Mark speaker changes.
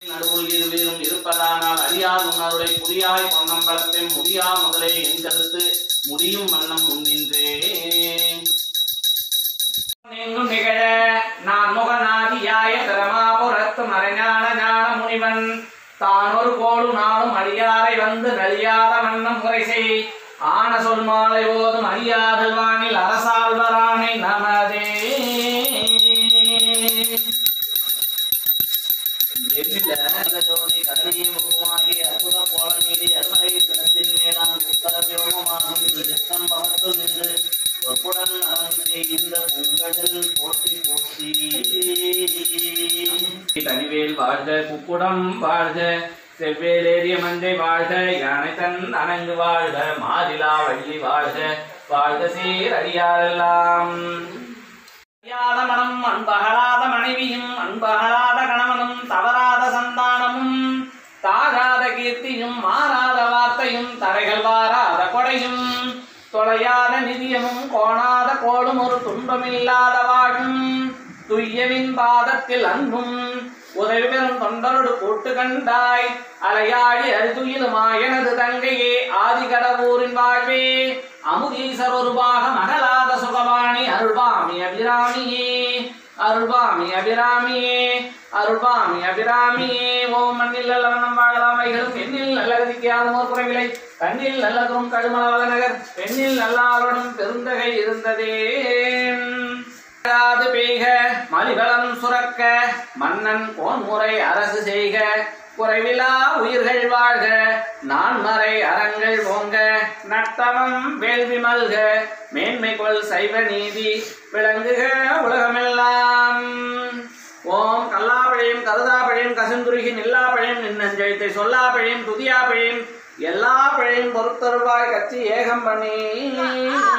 Speaker 1: நடுவுள் இருவரும் இருப்பதானால் அறியார் உணர்வுரை புரியாய் பொன்னம்பலத்தை முடியா முதலே என் கருத்து முடியும் வண்ணம் முன்னின்றே எங்கும் நிகழ நான் முகநாதியாய திறமாபுரத்து மறைஞான ஞான முனிவன் தான் ஒரு கோடு நாளும் அடியாரை வந்து நலியாத வண்ணம் குறை செய் ஆன சொல் மாலை ஓதும் அறியாது வானில் அரசாழ்வரானை நமதே எண்ணில அந்த ஜோதி கருணையை முகமாகி அற்புத கோல மீதி அருமறை தினத்தின் மேலான் புத்தக வியோகமாகும் நித்தம் பகத்து நின்று ஒப்புடன் நலன் செய்கின்ற உங்களில் போற்றி போற்றி தனிவேல் வாழ்க குக்குடம் வாழ்க செவ்வேலேறிய மஞ்சை வாழ்க யானை தன் அணங்கு வாழ்க மாறிலா வள்ளி வாழ்க வாழ்க சீர் அடியாரெல்லாம் அறியாத மனம் அன்பகலாத மனைவியும் அன்பகலாத கணவனும் தவறாத சந்தானமும் தாகாத கீர்த்தியும் மாறாத வார்த்தையும் தரைகள் வாராத கொடையும் தொலையாத நிதியமும் கோணாத கோளும் ஒரு துன்பமில்லாத வாழும் துய்யவின் பாதத்தில் அன்பும் உதவி பெறும் தொண்டரோடு கூட்டு கண்டாய் அலையாடி அருதுயிலுமா எனது தங்கையே ஆதி கடவுரின் வாழ்வே அமுதீசர் ஒரு பாகம் அகலாத சுகவாணி அருள்பாமி அபிராமியே அருள்பாமி அபிராமியே அருள்பாமி அபிராமியே ஓம் மண்ணில் நல்லவனம் வாழலாம் வைகளும் எண்ணில் நல்ல கதிக்காதும் ஒரு குறைவில்லை கண்ணில் நல்லதும் கழுமலவள நகர் பெண்ணில் நல்லாருடன் பெருந்தகை இருந்ததே காது பெய்க மலிபலம் சுரக்க மன்னன் கோன்முறை அரசு செய்க குறைவிலா உயிர்கள் வாழ்க நான்மறை அறங்கள் ஓங்க நட்டமம் வேள்வி மல்க மேன்மை கொள் சைவ நீதி விளங்குக உலகமெல்லாம் ஓம் கல்லாப்பழையும் கருதாப்பழையும் கசந்துருகி நில்லாப்பழையும் நின்னஞ்செழுத்தை சொல்லாப்பழையும் துதியாப்பழையும் எல்லா பழையும் பொறுத்தருவாய் கட்சி ஏகம் பண்ணி